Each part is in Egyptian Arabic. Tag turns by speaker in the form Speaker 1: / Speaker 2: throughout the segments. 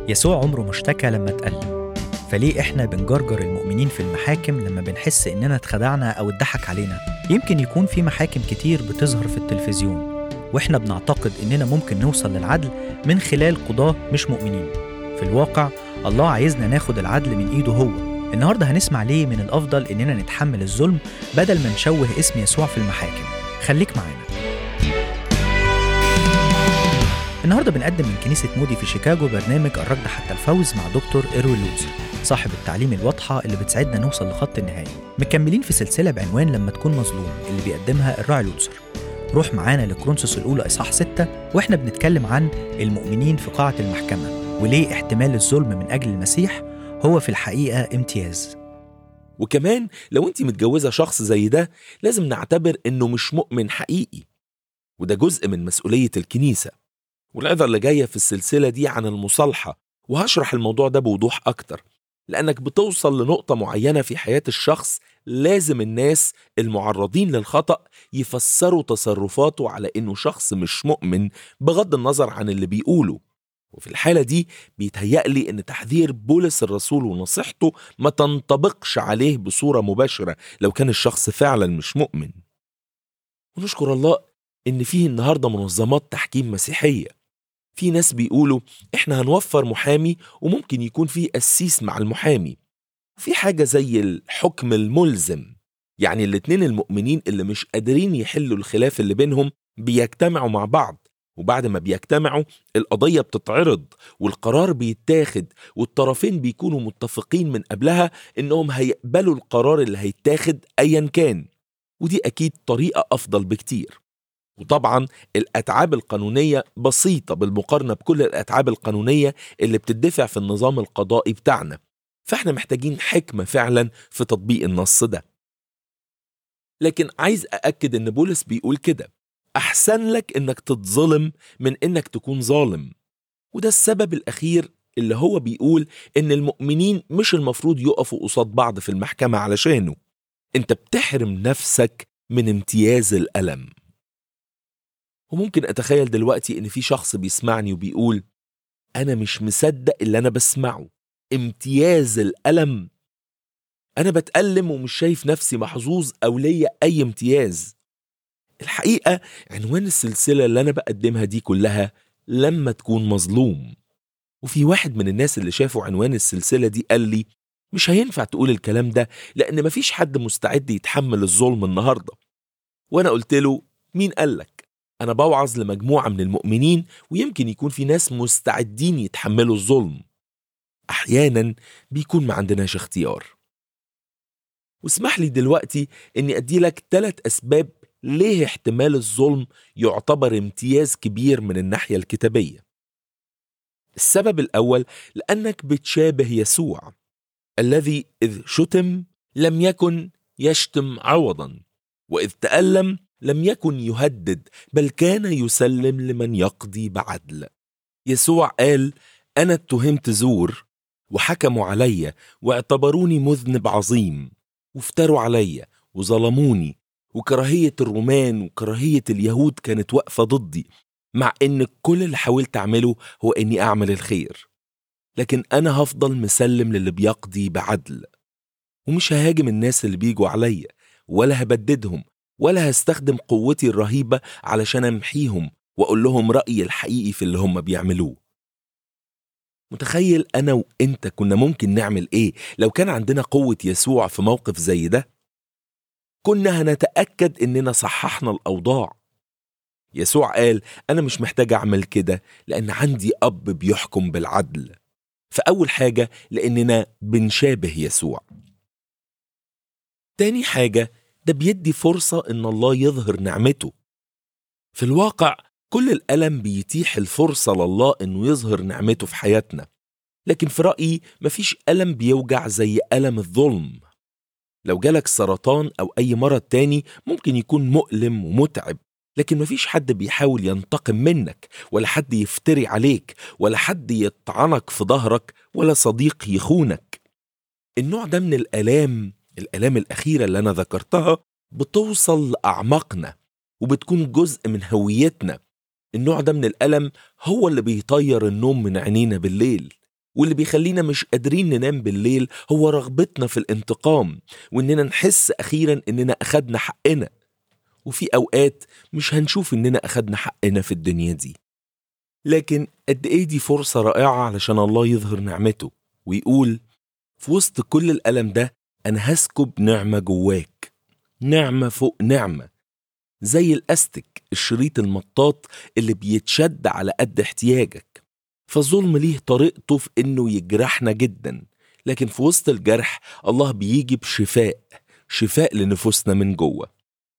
Speaker 1: يسوع عمره ما اشتكى لما اتألم فليه احنا بنجرجر المؤمنين في المحاكم لما بنحس اننا اتخدعنا او اتضحك علينا يمكن يكون في محاكم كتير بتظهر في التلفزيون واحنا بنعتقد اننا ممكن نوصل للعدل من خلال قضاة مش مؤمنين في الواقع الله عايزنا ناخد العدل من ايده هو النهارده هنسمع ليه من الافضل اننا نتحمل الظلم بدل ما نشوه اسم يسوع في المحاكم خليك معانا النهارده بنقدم من كنيسة مودي في شيكاغو برنامج الركض حتى الفوز مع دكتور إيروين لوزر صاحب التعليم الواضحة اللي بتساعدنا نوصل لخط النهاية مكملين في سلسلة بعنوان لما تكون مظلوم اللي بيقدمها الراعي لوزر روح معانا لكرونسوس الأولى إصحاح 6 وإحنا بنتكلم عن المؤمنين في قاعة المحكمة وليه احتمال الظلم من أجل المسيح هو في الحقيقة امتياز
Speaker 2: وكمان لو انت متجوزة شخص زي ده لازم نعتبر انه مش مؤمن حقيقي وده جزء من مسؤولية الكنيسة والعظة اللي جاية في السلسلة دي عن المصالحة وهشرح الموضوع ده بوضوح أكتر لأنك بتوصل لنقطة معينة في حياة الشخص لازم الناس المعرضين للخطأ يفسروا تصرفاته على إنه شخص مش مؤمن بغض النظر عن اللي بيقوله وفي الحالة دي بيتهيألي إن تحذير بولس الرسول ونصيحته ما تنطبقش عليه بصورة مباشرة لو كان الشخص فعلا مش مؤمن ونشكر الله إن فيه النهاردة منظمات تحكيم مسيحية في ناس بيقولوا إحنا هنوفر محامي وممكن يكون فيه قسيس مع المحامي في حاجة زي الحكم الملزم يعني الاتنين المؤمنين اللي مش قادرين يحلوا الخلاف اللي بينهم بيجتمعوا مع بعض وبعد ما بيجتمعوا القضية بتتعرض والقرار بيتاخد والطرفين بيكونوا متفقين من قبلها إنهم هيقبلوا القرار اللي هيتاخد أيا كان ودي أكيد طريقة أفضل بكتير وطبعا الأتعاب القانونية بسيطة بالمقارنة بكل الأتعاب القانونية اللي بتدفع في النظام القضائي بتاعنا فاحنا محتاجين حكمة فعلا في تطبيق النص ده لكن عايز أأكد إن بولس بيقول كده أحسن لك إنك تتظلم من إنك تكون ظالم وده السبب الأخير اللي هو بيقول إن المؤمنين مش المفروض يقفوا قصاد بعض في المحكمة علشانه أنت بتحرم نفسك من امتياز الألم وممكن أتخيل دلوقتي إن في شخص بيسمعني وبيقول أنا مش مصدق اللي أنا بسمعه امتياز الألم أنا بتألم ومش شايف نفسي محظوظ أو ليا أي امتياز الحقيقة عنوان السلسلة اللي أنا بقدمها دي كلها لما تكون مظلوم وفي واحد من الناس اللي شافوا عنوان السلسلة دي قال لي مش هينفع تقول الكلام ده لأن مفيش حد مستعد يتحمل الظلم النهاردة وأنا قلت له مين قالك أنا بوعظ لمجموعة من المؤمنين ويمكن يكون في ناس مستعدين يتحملوا الظلم أحيانا بيكون ما عندناش اختيار واسمح لي دلوقتي أني أدي لك ثلاث أسباب ليه احتمال الظلم يعتبر امتياز كبير من الناحية الكتابية السبب الأول لأنك بتشابه يسوع الذي إذ شتم لم يكن يشتم عوضا وإذ تألم لم يكن يهدد بل كان يسلم لمن يقضي بعدل يسوع قال أنا اتهمت زور وحكموا علي واعتبروني مذنب عظيم وافتروا علي وظلموني وكراهية الرومان وكراهية اليهود كانت واقفة ضدي مع إن كل اللي حاولت أعمله هو إني أعمل الخير لكن أنا هفضل مسلم للي بيقضي بعدل ومش ههاجم الناس اللي بيجوا عليا ولا هبددهم ولا هستخدم قوتي الرهيبة علشان أمحيهم وأقول لهم رأيي الحقيقي في اللي هم بيعملوه متخيل أنا وإنت كنا ممكن نعمل إيه لو كان عندنا قوة يسوع في موقف زي ده؟ كنا هنتأكد إننا صححنا الأوضاع يسوع قال أنا مش محتاج أعمل كده لأن عندي أب بيحكم بالعدل فأول حاجة لأننا بنشابه يسوع تاني حاجة ده بيدي فرصة إن الله يظهر نعمته في الواقع كل الألم بيتيح الفرصة لله إنه يظهر نعمته في حياتنا لكن في رأيي مفيش ألم بيوجع زي ألم الظلم لو جالك سرطان أو أي مرض تاني ممكن يكون مؤلم ومتعب لكن مفيش حد بيحاول ينتقم منك ولا حد يفتري عليك ولا حد يطعنك في ظهرك ولا صديق يخونك النوع ده من الآلام الآلام الأخيرة اللي أنا ذكرتها بتوصل لأعماقنا وبتكون جزء من هويتنا النوع ده من الألم هو اللي بيطير النوم من عينينا بالليل واللي بيخلينا مش قادرين ننام بالليل هو رغبتنا في الانتقام وإننا نحس أخيرا إننا أخدنا حقنا وفي أوقات مش هنشوف إننا أخدنا حقنا في الدنيا دي لكن قد إيه دي فرصة رائعة علشان الله يظهر نعمته ويقول في وسط كل الألم ده أنا هسكب نعمة جواك نعمة فوق نعمة زي الأستك الشريط المطاط اللي بيتشد على قد احتياجك فالظلم ليه طريقته في إنه يجرحنا جدا لكن في وسط الجرح الله بيجي بشفاء شفاء لنفوسنا من جوه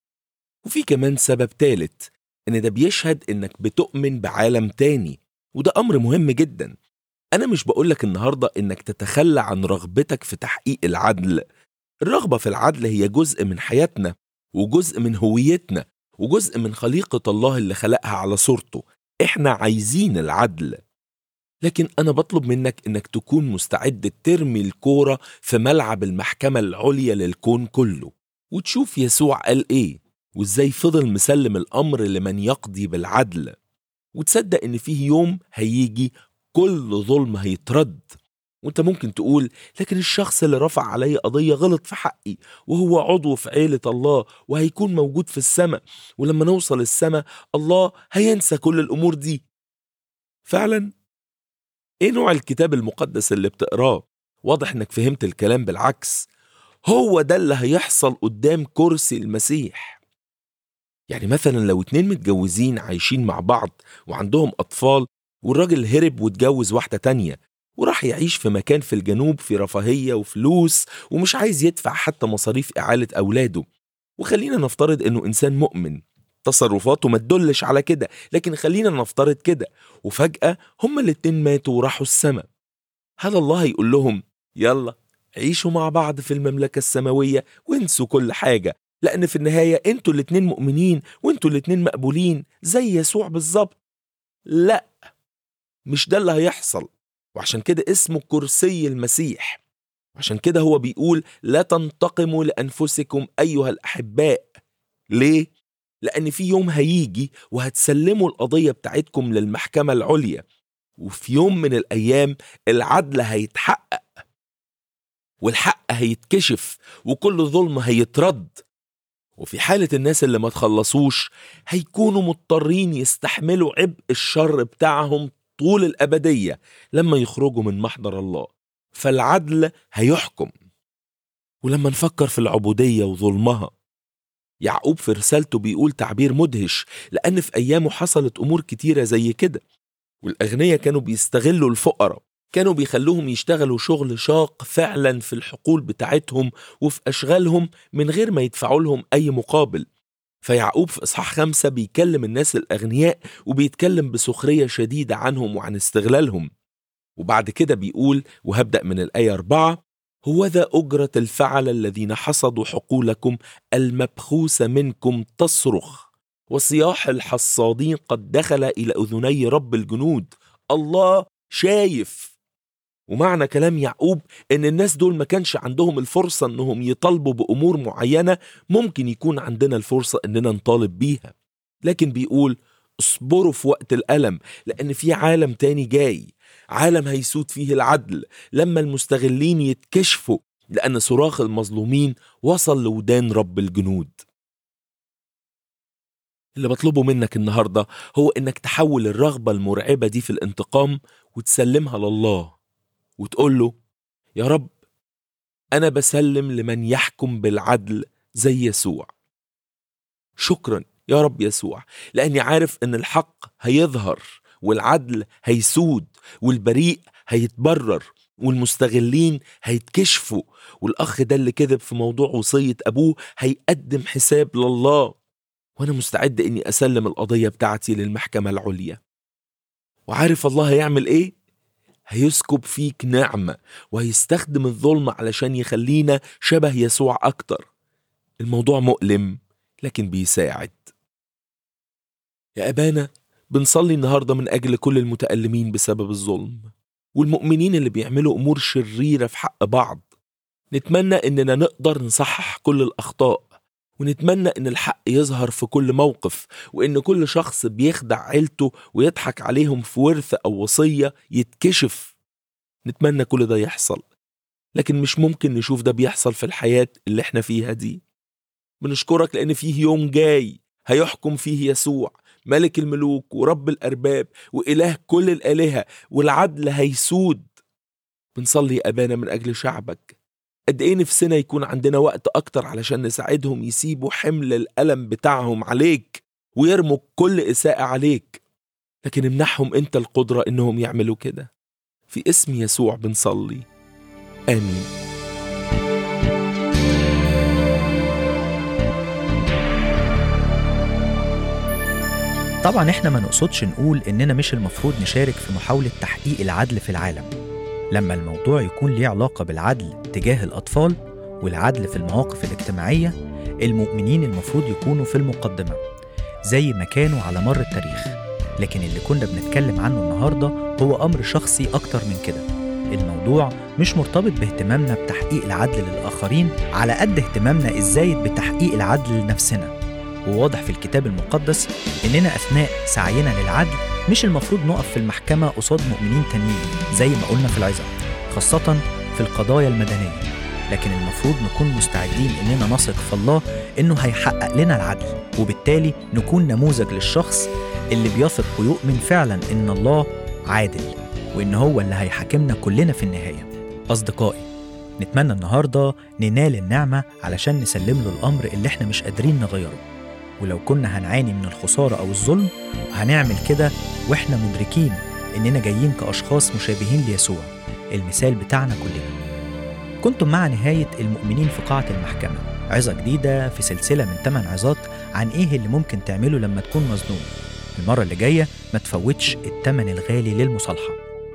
Speaker 2: وفي كمان سبب تالت إن ده بيشهد إنك بتؤمن بعالم تاني وده أمر مهم جدا أنا مش بقولك النهاردة إنك تتخلى عن رغبتك في تحقيق العدل الرغبة في العدل هي جزء من حياتنا وجزء من هويتنا وجزء من خليقة الله اللي خلقها على صورته إحنا عايزين العدل لكن أنا بطلب منك إنك تكون مستعد ترمي الكورة في ملعب المحكمة العليا للكون كله وتشوف يسوع قال إيه وإزاي فضل مسلم الأمر لمن يقضي بالعدل وتصدق إن فيه يوم هيجي كل ظلم هيترد وانت ممكن تقول لكن الشخص اللي رفع علي قضية غلط في حقي وهو عضو في عيلة الله وهيكون موجود في السماء ولما نوصل السماء الله هينسى كل الأمور دي فعلا ايه نوع الكتاب المقدس اللي بتقراه واضح انك فهمت الكلام بالعكس هو ده اللي هيحصل قدام كرسي المسيح يعني مثلا لو اتنين متجوزين عايشين مع بعض وعندهم أطفال والراجل هرب واتجوز واحدة تانية وراح يعيش في مكان في الجنوب في رفاهية وفلوس ومش عايز يدفع حتى مصاريف إعالة أولاده وخلينا نفترض إنه إنسان مؤمن تصرفاته ما تدلش على كده لكن خلينا نفترض كده وفجأة هما الاتنين ماتوا وراحوا السماء هل الله هيقول لهم يلا عيشوا مع بعض في المملكة السماوية وانسوا كل حاجة لأن في النهاية انتوا الاتنين مؤمنين وانتوا الاتنين مقبولين زي يسوع بالظبط لا مش ده اللي هيحصل وعشان كده اسمه كرسي المسيح عشان كده هو بيقول لا تنتقموا لأنفسكم أيها الأحباء ليه؟ لأن في يوم هيجي وهتسلموا القضية بتاعتكم للمحكمة العليا وفي يوم من الأيام العدل هيتحقق والحق هيتكشف وكل ظلم هيترد وفي حالة الناس اللي ما تخلصوش هيكونوا مضطرين يستحملوا عبء الشر بتاعهم طول الأبدية لما يخرجوا من محضر الله فالعدل هيحكم ولما نفكر في العبودية وظلمها يعقوب في رسالته بيقول تعبير مدهش لأن في أيامه حصلت أمور كتيرة زي كده والأغنياء كانوا بيستغلوا الفقراء كانوا بيخلوهم يشتغلوا شغل شاق فعلا في الحقول بتاعتهم وفي أشغالهم من غير ما يدفعوا لهم أي مقابل فيعقوب في إصحاح خمسة بيكلم الناس الأغنياء وبيتكلم بسخرية شديدة عنهم وعن استغلالهم وبعد كده بيقول وهبدأ من الآية أربعة هو ذا أجرة الفعل الذين حصدوا حقولكم المبخوسة منكم تصرخ وصياح الحصادين قد دخل إلى أذني رب الجنود الله شايف ومعنى كلام يعقوب ان الناس دول ما كانش عندهم الفرصة انهم يطالبوا بامور معينة ممكن يكون عندنا الفرصة اننا نطالب بيها لكن بيقول اصبروا في وقت الألم لأن في عالم تاني جاي عالم هيسود فيه العدل لما المستغلين يتكشفوا لأن صراخ المظلومين وصل لودان رب الجنود اللي بطلبه منك النهاردة هو إنك تحول الرغبة المرعبة دي في الانتقام وتسلمها لله وتقول له يا رب أنا بسلم لمن يحكم بالعدل زي يسوع شكرا يا رب يسوع لأني عارف إن الحق هيظهر والعدل هيسود والبريء هيتبرر والمستغلين هيتكشفوا والأخ ده اللي كذب في موضوع وصية أبوه هيقدم حساب لله وأنا مستعد إني أسلم القضية بتاعتي للمحكمة العليا وعارف الله هيعمل إيه؟ هيسكب فيك نعمة وهيستخدم الظلم علشان يخلينا شبه يسوع أكتر الموضوع مؤلم لكن بيساعد يا أبانا بنصلي النهاردة من أجل كل المتألمين بسبب الظلم والمؤمنين اللي بيعملوا أمور شريرة في حق بعض نتمنى إننا نقدر نصحح كل الأخطاء ونتمنى إن الحق يظهر في كل موقف وإن كل شخص بيخدع عيلته ويضحك عليهم في ورث أو وصية يتكشف نتمنى كل ده يحصل لكن مش ممكن نشوف ده بيحصل في الحياة اللي احنا فيها دي بنشكرك لأن فيه يوم جاي هيحكم فيه يسوع ملك الملوك ورب الأرباب وإله كل الآلهة والعدل هيسود بنصلي يا أبانا من أجل شعبك قد إيه نفسنا يكون عندنا وقت أكتر علشان نساعدهم يسيبوا حمل الألم بتاعهم عليك ويرموا كل إساءة عليك لكن امنحهم أنت القدرة إنهم يعملوا كده في اسم يسوع بنصلي آمين
Speaker 1: طبعا احنا ما نقصدش نقول اننا مش المفروض نشارك في محاولة تحقيق العدل في العالم لما الموضوع يكون ليه علاقة بالعدل تجاه الأطفال والعدل في المواقف الاجتماعية المؤمنين المفروض يكونوا في المقدمة زي ما كانوا على مر التاريخ لكن اللي كنا بنتكلم عنه النهاردة هو أمر شخصي أكتر من كده الموضوع مش مرتبط باهتمامنا بتحقيق العدل للآخرين على قد اهتمامنا الزايد بتحقيق العدل لنفسنا وواضح في الكتاب المقدس إننا أثناء سعينا للعدل مش المفروض نقف في المحكمة قصاد مؤمنين تانيين زي ما قلنا في العظة خاصة في القضايا المدنية لكن المفروض نكون مستعدين إننا نثق في الله إنه هيحقق لنا العدل وبالتالي نكون نموذج للشخص اللي بيثق ويؤمن فعلا إن الله عادل وإن هو اللي هيحاكمنا كلنا في النهاية أصدقائي نتمنى النهاردة ننال النعمة علشان نسلم له الأمر اللي إحنا مش قادرين نغيره ولو كنا هنعاني من الخسارة أو الظلم هنعمل كده وإحنا مدركين إننا جايين كأشخاص مشابهين ليسوع المثال بتاعنا كلنا كنتم مع نهاية المؤمنين في قاعة المحكمة عظة جديدة في سلسلة من 8 عظات عن إيه اللي ممكن تعمله لما تكون مظلوم المرة اللي جاية ما تفوتش التمن الغالي للمصالحة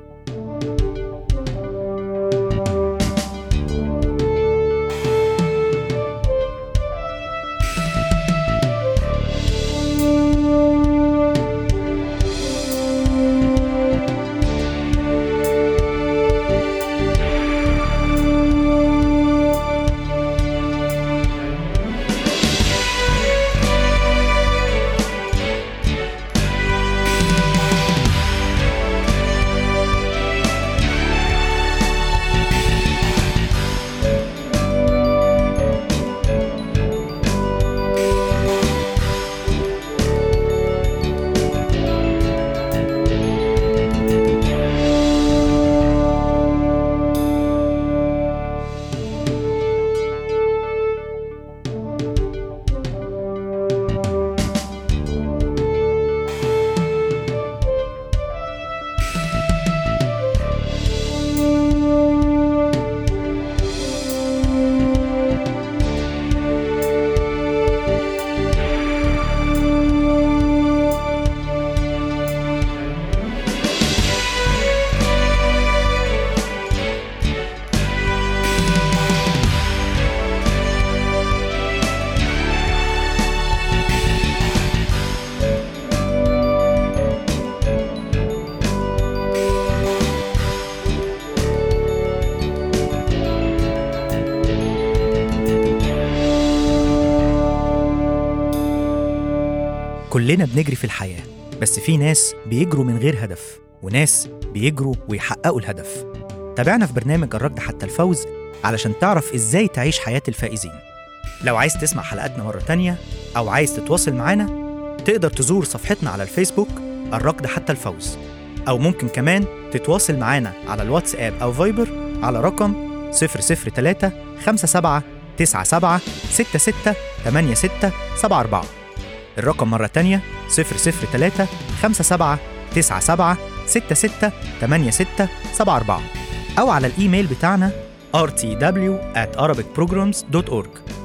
Speaker 1: كلنا بنجري في الحياة بس في ناس بيجروا من غير هدف وناس بيجروا ويحققوا الهدف تابعنا في برنامج الركض حتى الفوز علشان تعرف ازاي تعيش حياة الفائزين لو عايز تسمع حلقاتنا مرة تانية أو عايز تتواصل معانا تقدر تزور صفحتنا على الفيسبوك الركض حتى الفوز أو ممكن كمان تتواصل معانا على الواتساب أو فايبر على رقم 003 57 97 66 86 74 الرقم مرة تانية 003 57 97 66 86 74 أو على الإيميل بتاعنا rtw at arabicprograms.org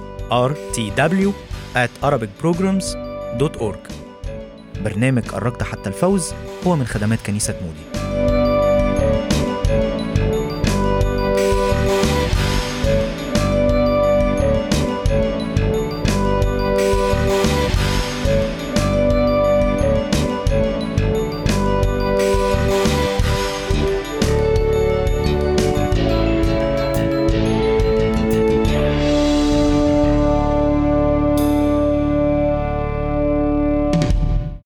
Speaker 1: rtw at arabicprograms.org برنامج الركض حتى الفوز هو من خدمات كنيسة مودي